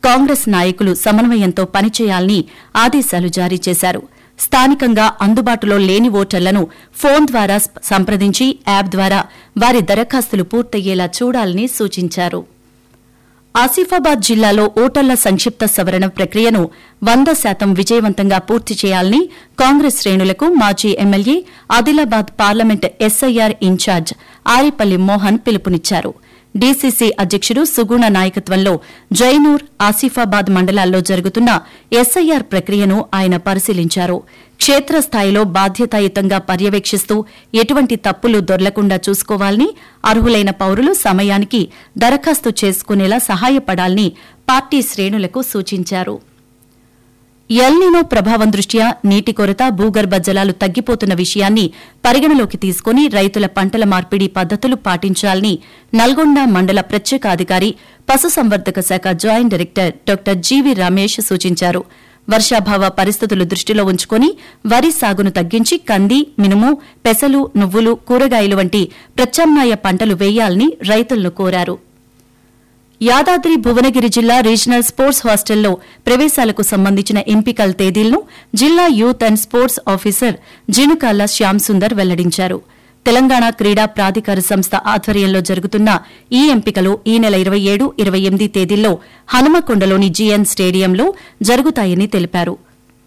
కాంగ్రెస్ నాయకులు సమన్వయంతో పనిచేయాలని ఆదేశాలు జారీ చేశారు స్థానికంగా అందుబాటులో లేని ఓటర్లను ఫోన్ ద్వారా స్ప- సంప్రదించి యాప్ ద్వారా వారి దరఖాస్తులు పూర్తయ్యేలా చూడాలని సూచించారు ఆసిఫాబాద్ జిల్లాలో ఓటర్ల సంక్షిప్త సవరణ ప్రక్రియను వంద శాతం విజయవంతంగా పూర్తి చేయాలని కాంగ్రెస్ శ్రేణులకు మాజీ MLA Adilabad parliament SIR in-charge Aripalli Mohan పిలుపునిచ్చారు డీసీసీ అధ్యకుడు సుగుణ నాయకత్వంలో జైనూర్ ఆసిఫాబాద్ మండలాల్లో జరుగుతున్న ఎస్ఐఆర్ ప్రక్రియను ఆయన పరిశీలించారు క్షేత్రస్థాయిలో బాధ్యతాయుతంగా పర్యవేక్షిస్తూ ఎటువంటి తప్పులు దొర్లకుండా చూసుకోవాలని అర్హులైన పౌరులు సమయానికి దరఖాస్తు చేసుకునేలా సహాయపడాలని పార్టీ శ్రేణులకు సూచించారు ఎల్నినో ప్రభావం దృష్ట్యా నీటి కొరత భూగర్భ జలాలు తగ్గిపోతున్న విషయాన్ని పరిగణలోకి తీసుకుని రైతుల పంటల మార్పిడి పద్దతులు పాటించాలని నల్గొండ మండల ప్రత్యేక అధికారి పశుసంవర్ధక శాఖ joint director doctor GV Ramesh సూచించారు వర్షాభావ పరిస్థితులు దృష్టిలో ఉంచుకుని వరి సాగును తగ్గించి కంది మినుము పెసలు నువ్వులు కూరగాయలు వంటి ప్రత్యామ్నాయ పంటలు వేయాలని రైతులను కోరారు యాదాద్రి భువనగిరి జిల్లా రీజనల్ స్పోర్ట్స్ హాస్టల్లో ప్రవేశాలకు సంబంధించిన ఎంపికల తేదీలను జిల్లా youth and sports officer Jinukala Shyam Sundar వెల్లడించారు తెలంగాణ క్రీడా ప్రాధికార సంస్థ ఆధ్వర్యంలో జరుగుతున్న ఈ ఎంపికలు ఈ నెల ఇరవై ఏడు ఇరవై ఎనిమిది తేదీల్లో హనుమకొండలోని జీఎన్ స్టేడియంలో జరుగుతాయని తెలిపారు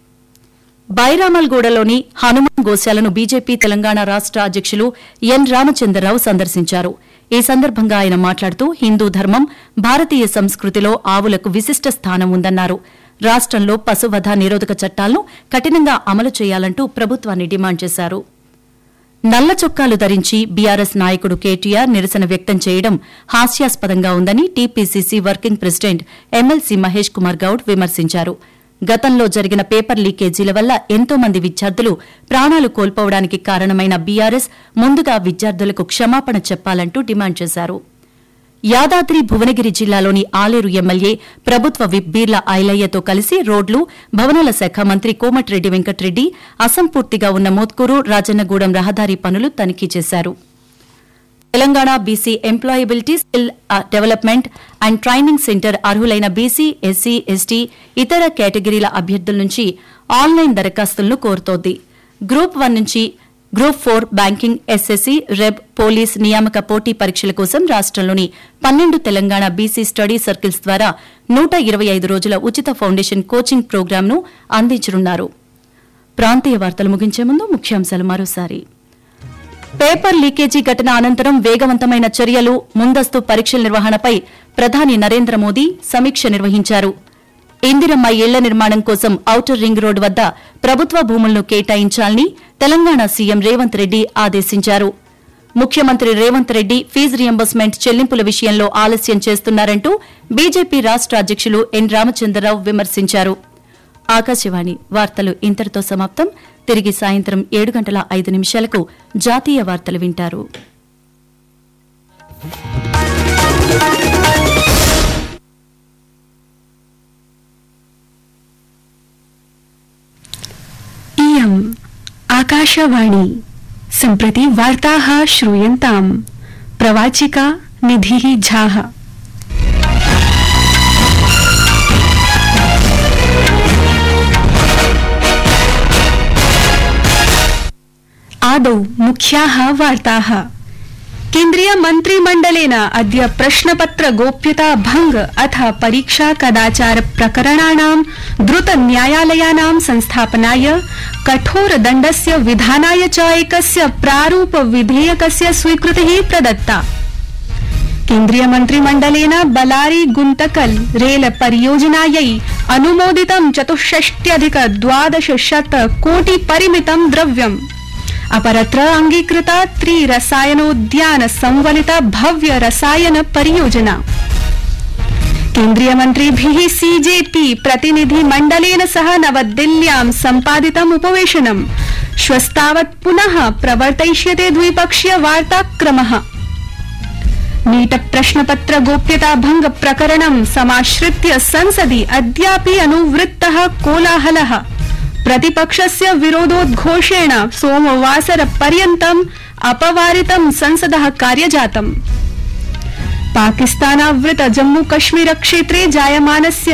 బైరామల్గూడలోని హనుమాన్ గోశాలను బీజేపీ తెలంగాణ రాష్ట అధ్యకులు ఎన్ రామచంద్రరావు సందర్శించారు ఈ సందర్భంగా ఆయన మాట్లాడుతూ హిందూ ధర్మం భారతీయ సంస్కృతిలో ఆవులకు విశిష్ట స్థానం ఉందన్నారు రాష్టంలో పశువధ నిరోధక చట్టాలను కఠినంగా అమలు చేయాలంటూ ప్రభుత్వాన్ని డిమాండ్ చేశారు నల్ల చొక్కాలు ధరించి బీఆర్ఎస్ నాయకుడు కేటీఆర్ నిరసన వ్యక్తం చేయడం హాస్యాస్పదంగా ఉందని TPCC working president MLC Mahesh Kumar Goud విమర్శించారు గతంలో జరిగిన పేపర్ లీకేజీల వల్ల ఎంతో మంది విద్యార్థులు ప్రాణాలు కోల్పోవడానికి కారణమైన బీఆర్ఎస్ ముందుగా విద్యార్థులకు క్షమాపణ చెప్పాలంటూ డిమాండ్ చేశారు యాదాద్రి భువనగిరి జిల్లాలోని ఆలేరు ఎమ్మెల్యే ప్రభుత్వ విప్ బీర్ల ఐలయ్యతో కలిసి రోడ్లు భవనాల శాఖ మంత్రి కోమటిరెడ్డి వెంకటరెడ్డి అసంపూర్తిగా ఉన్న మోత్కూరు రాజన్నగూడెం రహదారి పనులు తనిఖీ చేశారు Telangana BC employability skill uh, development and training centre అర్హులైన బీసీ ఎస్సీ ఎస్టీ ఇతర కేటగిరీల అభ్యర్థుల నుంచి ఆన్లైన్ దరఖాస్తులను కోరుతోంది గ్రూప్ వన్ నుంచి గ్రూప్ ఫోర్ బ్యాంకింగ్ ఎస్ఎస్సీ రెబ్ పోలీస్ నియామక పోటీ పరీక్షల కోసం రాష్టంలోని పన్నెండు తెలంగాణ బీసీ స్టడీ సర్కిల్స్ ద్వారా నూట ఇరవై ఐదు రోజుల ఉచిత ఫౌండేషన్ కోచింగ్ ప్రోగ్రాంను అందించనున్నారు ప్రాంతీయ వార్తలు ముగించే ముందు ముఖ్యాంశాలు మరోసారి పేపర్ లీకేజీ ఘటన అనంతరం వేగవంతమైన చర్యలు ముందస్తు పరీక్షల నిర్వహణపై ప్రధాని నరేంద్ర మోదీ సమీక్ష నిర్వహించారు ఇందిరమ్మ ఇళ్ల నిర్మాణం కోసం ఔటర్ రింగ్ రోడ్డు వద్ద ప్రభుత్వ భూములను కేటాయించాలని తెలంగాణ సీఎం రేవంత్ రెడ్డి ఆదేశించారు ముఖ్యమంత్రి రేవంత్ రెడ్డి ఫీజు రియంబర్స్మెంట్ చెల్లింపుల విషయంలో ఆలస్యం చేస్తున్నారంటూ బీజేపీ రాష్ట అధ్యకులు ఎన్ రామచంద్రరావు విమర్శించారు ఆకాశవాణి వార్తలు ఇంతటితో సమాప్తం తిరిగి సాయంత్రం ఏడు గంటల ఐదు నిమిషాలకు జాతీయ వార్తలు వింటారు इयम् आकाशवाणी सम्प्रति वार्ताः श्रूयन्ताम् प्रवाचिका निधिः झाः आदौ मुख्याः वार्ताः केन्द्रीय मन्त्रिमण्डलेन अद्य प्रश्नपत्र गोप्यता भंग अथ परीक्षा कदाचार प्रकरणानां द्रुत न्यायालयानां संस्थापनाय कठोर दण्डस्य विधानाय च एकस्य प्रारूप विधेयकस्य स्वीकृतिः प्रदत्ता केन्द्रीय मन्त्रिमण्डलेन बलारी गुन्तकल रेल परियोजनायै अनुमोदितं चतुष्षष्ट्यधिक द्वादश शत कोटि परिमितं द्रव्यम् अपरत्र अंगीकृता त्रिरसायनोद्यान संवलिता भव्य रसायन परियोजना केन्द्रीय मन्त्रिभिः सीजेपी प्रतिनिधि मण्डलेन सह नवदिल्ल्यां सम्पादितम् उपवेशनम् श्वस्तावत् पुनः प्रवर्तयिष्यते द्विपक्षीय वार्ताक्रमः नीट प्रश्नपत्र गोप्यता भंग प्रकरणं समाश्रित्य संसदि अद्यापि अनुवृत्तः कोलाहलः प्रतिपक्षस्य विरोधोद्घोषेण सोमवासर पर्यन्तम् अपवारितं संसदः कार्यजातम् पाकिस्तानावृत जम्मू कश्मीर क्षेत्रे जायमानस्य